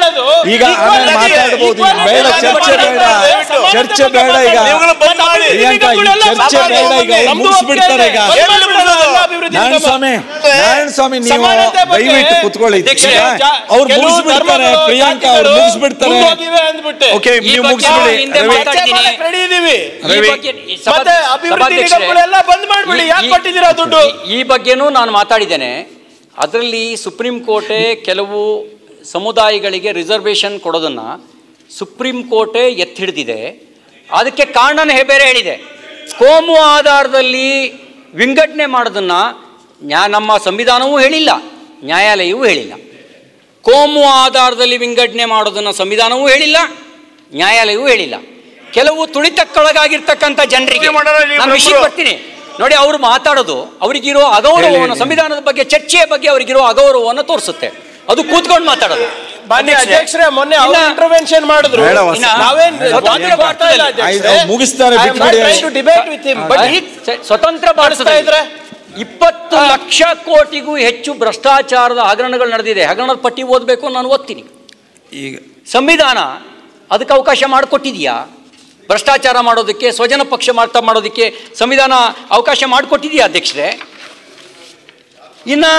ಈಗ ಆಮೇಲೆ ಮಾತಾಡ್ಬೋದು ಈಗ ಬೇಡ ಚರ್ಚೆ ಬೇಡ ಚರ್ಚೆ ಬೇಡ ಈಗ ನೀವುಗಳು ಬಂದ್ ಮಾಡಿ. ಪ್ರಿಯಾಂಕಾ ಈ ಚರ್ಚೆ ಬೇಡ ಈಗ ಅವ್ರು ಮುಗಿಸ್ಬಿಡ್ತಾರೆ ಈಗ ನಾರಾಯಣ ಸ್ವಾಮಿ ನಾರಾಯಣ ಸ್ವಾಮಿ ನೀವು ಸಮಾನತೆ ಬಗ್ಗೆ ದಯವಿಟ್ಟು ಕುತ್ಕೊಳ್ಳಿ ಅಧ್ಯಕ್ಷರೇ, ಈಗ ಅವ್ರು ಕೆಲವು ಮುಗಿಸ್ಬಿಡ್ತಾರೆ ಧರ್ಮಗಳು, ಪ್ರಿಯಾಂಕಾ ಅವ್ರು ಜಾತಿಗಳು ಮುಗಿಸ್ಬಿಡ್ತಾರೆ ಮುಂದೋಗಿವೆ ಅಂದ್ಬಿಟ್ಟೆ. ಓಕೆ ಈ ನೀವು ಬಗ್ಗೆ ಮುಗಿಸ್ಬಿಡಿ ಹಿಂದೆ ರವಿ ಮಾತಾಡಿ- ಚರ್ಚೆ ಮಾಡಕ್ ready ಇದೀವಿ. ಈ ರವಿ. ಬಗ್ಗೆ ಈ ಸಭಾ- ಮತ್ತೆ ಅಭಿವೃದ್ಧಿ ಸಭಾಧ್ಯಕ್ಷರೇ, ನಿಗಮಗಳೆಲ್ಲ ಬಂದ್ ಮಾಡ್ಬಿಡಿ ಈ- ಯಾಕೆ ಈ- ಕೊಟ್ಟಿದ್ದೀರಾ ದುಡ್ಡು ಈ- ಈ ಬಗ್ಗೆನೂ ನಾನು ಮಾತಾಡಿದ್ದೇನೆ ಅದರಲ್ಲಿ ಸುಪ್ರೀಂ ಕೋರ್ಟೆ ಕೆಲವು ಸಮುದಾಯಗಳಿಗೆ ರಿಸರ್ವೇಶನ್ ಕೊಡೋದನ್ನ ಸುಪ್ರೀಂ ಕೋರ್ಟೆ ಎತ್ತಿ ಹಿಡಿದಿದೆ ಅದಕ್ಕೆ ಕಾರಣನೇ ಹೇ- ಬೇರೆ ಹೇಳಿದೆ ಕೋಮು ಆಧಾರದಲ್ಲಿ ವಿಂಗಡಣೆ ಮಾಡೋದನ್ನ ನ್ಯಾ ನಮ್ಮ ಸಂವಿಧಾನವೂ ಹೇಳಿಲ್ಲ ನ್ಯಾಯಾಲಯವೂ ಹೇಳಿಲ್ಲ ಕೋಮು ಆಧಾರದಲ್ಲಿ ವಿಂಗಡಣೆ ಮಾಡೋದನ್ನು ಸಂವಿಧಾನವೂ ಹೇಳಿಲ್ಲ ನ್ಯಾಯಾಲಯವೂ ಹೇಳಿಲ್ಲ ಕೆಲವು ತುಳಿತಕ್ಕೊಳಗಾಗಿರ್ತಕ್ಕಂಥ ಜನರಿಗೆ ಮಾಡೋದು ನೀವು ನಾನು ವಿಷಯಕ್ಕೆ ಪ್ರಭು. ಬರ್ತೀನಿ ನೋಡಿ ಅವರು ಮಾತಾಡೋದು ಅವರಿಗಿರೋ ಅಗೌರವವನ್ನು ಸಂವಿಧಾನದ ಬಗ್ಗೆ ಚರ್ಚೆಯ ಬಗ್ಗೆ ಅವರಿಗಿರೋ ಅಗೌರವವನ್ನು ತೋರಿಸುತ್ತೆ ಅದು ಕೂತ್ಕೊಂಡು ಮಾತಾಡೋದು ಮಾನ್ಯ ಅಧ್ಯಕ್ಷರೇ, ಅಧ್ಯಕ್ಷರೇ ಮೊನ್ನೆ ಅವ್ರು ಇನ್ನ- ಇಂಟರ್ವೆನ್ಷನ್ ಮಾಡಿದ್ರು ಬೇಡ ವಸ. ಇನ್ನ ನಾವೇನ್ ಸ್ವತಂತ್ರ ವಾದ ಮಾಡ್ತಾ ಇಲ್ಲ ಭಾರತದಲ್ಲಿ- ಅಧ್ಯಕ್ಷರೇ. ಆಯ್ತು, ಮುಗಿಸ್ತಾರೆ, I am not ಬಿಟ್ಬಿಡಿ. trying to debate with him, but he- ಸ- ಸ್ವತಂತ್ರ ಮಾಡಿಸ್ತಾ ಭಾರತದಲ್ಲಿ ಇದ್ರೆ ಇಪ್ಪತ್ತು ಲಕ್ಷ ಕೋಟಿಗೂ ಹೆಚ್ಚು ಭ್ರಷ್ಟಾಚಾರದ ಹಗರಣಗಳು ನಡೆದಿದೆ ಹಗರಣದ ಪಟ್ಟಿ ಓದಬೇಕು ನಾನು ಓದ್ತೀನಿ ಈಗ ಸಂವಿಧಾನ ಅದಕ್ಕೆ ಅವಕಾಶ ಮಾಡಿಕೊಟ್ಟಿದೆಯಾ ಭ್ರಷ್ಟಾಚಾರ ಮಾಡೋದಕ್ಕೆ ಸ್ವಜನ ಪಕ್ಷ ಮಾಡ್ತಾ ಮಾಡೋದಕ್ಕೆ ಸಂವಿಧಾನ ಅವಕಾಶ ಮಾಡಿಕೊಟ್ಟಿದೆಯಾ ಅಧ್ಯಕ್ಷರೇ ಇನ್ನು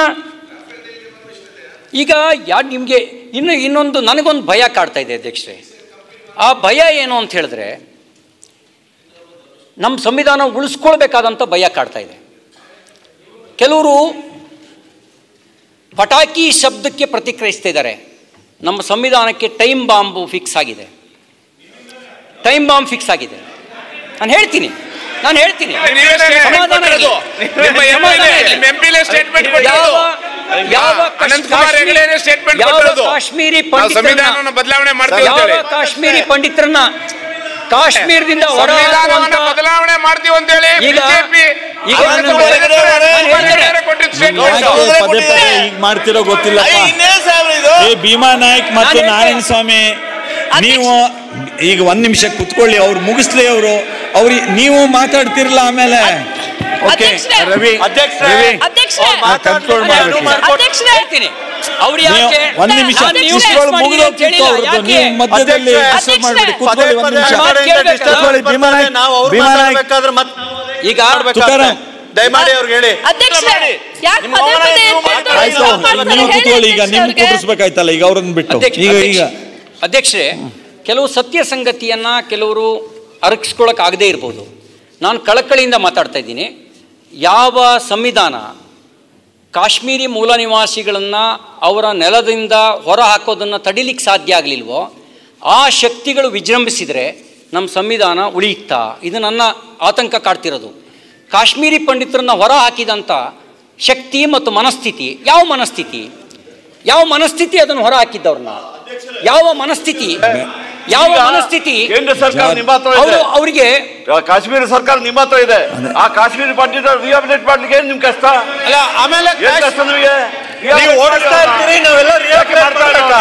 ಈಗ ಯಾ ನಿಮಗೆ ಇನ್ನು ಇನ್ನೊಂದು ನನಗೊಂದು ಭಯ ಕಾಡ್ತಾ ಇದೆ ಅಧ್ಯಕ್ಷರೇ ಆ ಭಯ ಏನು ಅಂತ ಹೇಳಿದ್ರೆ ನಮ್ಮ ಸಂವಿಧಾನ ಉಳಿಸ್ಕೊಳ್ಬೇಕಾದಂಥ ಭಯ ಕಾಡ್ತಾ ಇದೆ ಕೆಲವರು ಪಟಾಕಿ ಶಬ್ದಕ್ಕೆ ಪ್ರತಿಕ್ರಿಯಿಸ್ತಾ ಇದ್ದಾರೆ ನಮ್ಮ ಸಂವಿಧಾನಕ್ಕೆ ಟೈಮ್ ಬಾಂಬು ಫಿಕ್ಸ್ ಆಗಿದೆ ಟೈಮ್ ಬಾಂಬ್ ಫಿಕ್ಸ್ ಆಗಿದೆ ನಾನು ಹೇಳ್ತೀನಿ ನಾನು ಹೇಳ್ತೀನಿ ನೀವೇ statement ಸಮಾಧಾನ ಕೊಟ್ಟಿರೋದು. ಇರ್ಲಿ. ನಿಮ್ಮ ಸಮಾಧಾನ MLA, ಇರ್ಲಿ. ನಿಮ್ಮ MPLA statement ಯಾವ ಕೊಟ್ಟಿರೋದು. ಯಾವ ಕಶ್- ಅನಂತಕುಮಾರ್ ಕಾಶ್ಮೀರಿ- ಹೆಗಡೆನೇ statement ಯಾವ ಕೊಟ್ಟಿರೋದು. ಕಾಶ್ಮೀರಿ ನಾವು ಪಂಡಿತರನ್ನ ಸಂವಿಧಾನವನ್ನು ಬದಲಾವಣೆ ಮಾಡ್ತೀವಿ ಅಂತ ಯಾವ ಹೇಳಿ ಕಾಶ್ಮೀರಿ ಪಂಡಿತರನ್ನ ಕಾಶ್ಮೀರದಿಂದ ಹೊರ ಸಂವಿಧಾನವನ್ನ ಹಾಕುವಂತ- ಬದಲಾವಣೆ ಮಾಡ್ತೀವಿ ಅಂತ ಹೇಳಿ ಈಗ- ಬಿಜೆಪಿ ಈಗ ನಾನು ಹೇಳ್ತೇನೆ. ಕೊಟ್ಟಿದ್ದ ಯಾಕೆ statement. ಪದೇ ಪದೇ ಈಗ ಮಾಡ್ತಿರೋ ಗೊತ್ತಿಲ್ಲಪ್ಪ ಅಯ್ಯ, ಇನ್ನೇನ್ ಸಾಹೇಬ್ರೆ ಇದು ಏ ಭೀಮಾ ನಾಯ್ಕ್ ಮತ್ತು ನಾನು ನಾರಾಯಣ ಸ್ವಾಮಿ ನೀವು ಈಗ ಒಂದ್ ನಿಮಿಷ ಕುತ್ಕೊಳ್ಳಿ ಅವ್ರು ಮುಗಿಸ್ಲಿ ಅವರು ಅವ್ರಿಗೆ ನೀವು ಮಾತಾಡ್ತಿರಲ್ಲ ಆಮೇಲೆ ಓಕೆ ಅಧ್ಯಕ್ಷರೇ. ರವಿ ಅಧ್ಯಕ್ಷರೇ. ರವಿ ಅಧ್ಯಕ್ಷರೇ ಕಂಟ್ರೋಲ್ ಮಾತಾಡ್ಲಿಕ್ಕೆ ಮಾಡ್ಬೇಕು ಅನುವು ಅಧ್ಯಕ್ಷರೇ ಹೇಳ್ತೀನಿ ಅವ್ರು ನೀವು ಯಾಕೆ ಒಂದ್ ನಿಮಿಷ ನಾನು ನೀವು ಕುತ್ಕೊಳ್ಳಿ ಮಾಡಿ ಅಂತ ಮುಗಿದೋಗ್ತಿತ್ತು ಹೇಳಿಲ್ಲ. ಅವ್ರದ್ದು ಯಾಕೆ? ನೀವು ಮಧ್ಯದಲ್ಲಿ ಅಧ್ಯಕ್ಷರೇ. ಡಿಸ್ಟರ್ಬ್ ಮಾಡ್ಬಿಡಿ ಅಧ್ಯಕ್ಷರೇ. ಕುತ್ಕೊಳ್ಳಿ ಒಂದ್ ನಿಮಿಷ ಮಾತು ಕೇಳ್ಬೇಕಲ್ಲ? ಕುತ್ಕೊಳ್ಳಿ ಭೀಮಾ ನಾಯ್ಕ್ ನಾವು ಅವ್ರು ಭೀಮಾ ನಾಯ್ಕ್ ಮಾತಾಡ್ಬೇಕಾದ್ರೆ ಮತ್ತೆ ಈಗ ತುಕಾರಾಮ್. ದಯಮಾಡಿ ಅವ್ರಿಗೆ ಹೇಳಿ ಅಧ್ಯಕ್ಷರೇ ಯಾಕೆ ನಿಮ್ಮ ಪದೇ ಮೌನ ಪದೇ ನೀವು ಎತ್ತಿ ಮಾತಾಡಿ. ಆಯ್ತು stop ಮಾಡ್ತಾರೆ? ನೀವು ಹೇಳಿ ಕುತ್ಕೊಳ್ಳಿ ಈಗ ನಿಮ್ ಅಧ್ಯಕ್ಷರೇ. ಕೂರಿಸ್ಬೇಕಾಯ್ತಲ್ಲ ಈಗ ಅವ್ರನ್ನ ಬಿಟ್ಟು ಅಧ್ಯಕ್ಷ ಈಗ ಈಗ ಅಧ್ಯಕ್ಷ- ಅಧ್ಯಕ್ಷರೇ ಕೆಲವು ಸತ್ಯ ಸಂಗತಿಯನ್ನ ಕೆಲವರು ಅರಗಿಸ್ಕೊಳಕ್ ಆಗದೇ ಇರ್ಬೋದು ನಾನು ಕಳಕಳಿಯಿಂದ ಮಾತಾಡ್ತಾ ಇದ್ದೀನಿ ಯಾವ ಸಂವಿಧಾನ ಕಾಶ್ಮೀರಿ ಮೂಲ ನಿವಾಸಿಗಳನ್ನು ಅವರ ನೆಲದಿಂದ ಹೊರ ಹಾಕೋದನ್ನು ತಡಿಲಿಕ್ಕೆ ಸಾಧ್ಯ ಆಗಲಿಲ್ವೋ ಆ ಶಕ್ತಿಗಳು ವಿಜೃಂಭಿಸಿದರೆ ನಮ್ಮ ಸಂವಿಧಾನ ಉಳಿಯುತ್ತಾ ಇದು ನನ್ನ ಆತಂಕ ಕಾಡ್ತಿರೋದು ಕಾಶ್ಮೀರಿ ಪಂಡಿತರನ್ನ ಹೊರ ಹಾಕಿದಂಥ ಶಕ್ತಿ ಮತ್ತು ಮನಸ್ಥಿತಿ ಯಾವ ಮನಸ್ಥಿತಿ ಯಾವ ಮನಸ್ಥಿತಿ ಅದನ್ನು ಹೊರ ಹಾಕಿದ್ದವ್ರನ್ನ ಯಾವ ಮನಸ್ಥಿತಿ ಯಾವ ಈಗ ಮನಸ್ಥಿತಿ ಕೇಂದ್ರ ಸರ್ಕಾರ ನಿಮ್ಮ ಹತ್ರ ಇದೆ ಅವರು ಅವರಿಗೆ ಕಾಶ್ಮೀರ ಸರ್ಕಾರ ನಿಮ್ಮ ಹತ್ರ ಇದೆ ಆ ಕಾಶ್ಮೀರಿ ಪಂಡಿತ ರಿಹಾಬಿಲಿಟ್ ಮಾಡ್ಲಿಕ್ಕೆ ಏನ್ ನಿಮ್ ಕಷ್ಟ ಅಲ್ಲ ಆಮೇಲೆ ಏನ್ ಕಷ್ಟ ನಿಮಗೆ ನೀವು ಓಡಿಸ್ತಾ ಇರ್ತೀರಿ ನಾವೆಲ್ಲ ರಿಯಾಕ್ಟ್ ಮಾಡ್ಬೇಕಾ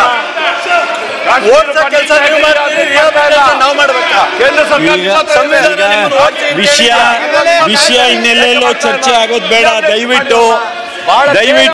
ಓಡ್ಸೋ ಕೆಲಸ ನೀವು ಮಾಡ್ತೀರಿ ರಿಯಾಕ್ಟ್ ನಾವು ಮಾಡ್ಬೇಕಾ ಕೇಂದ್ರ ಸರ್ಕಾರ ಈಗ ನಿಮ್ಮ ಹತ್ರ ಇದೆ. ಸಂವಿಧಾನ ನಿಮ್ಮನ್ನು ಓದಿಸಿ ವಿಷಯ ವಿಷಯ ಇನ್ನೆಲ್ಲೆಲ್ಲೋ ಚರ್ಚೆ ಆಗೋದು ಬೇಡ ದಯವಿಟ್ಟು ದಯವಿಟ್ಟು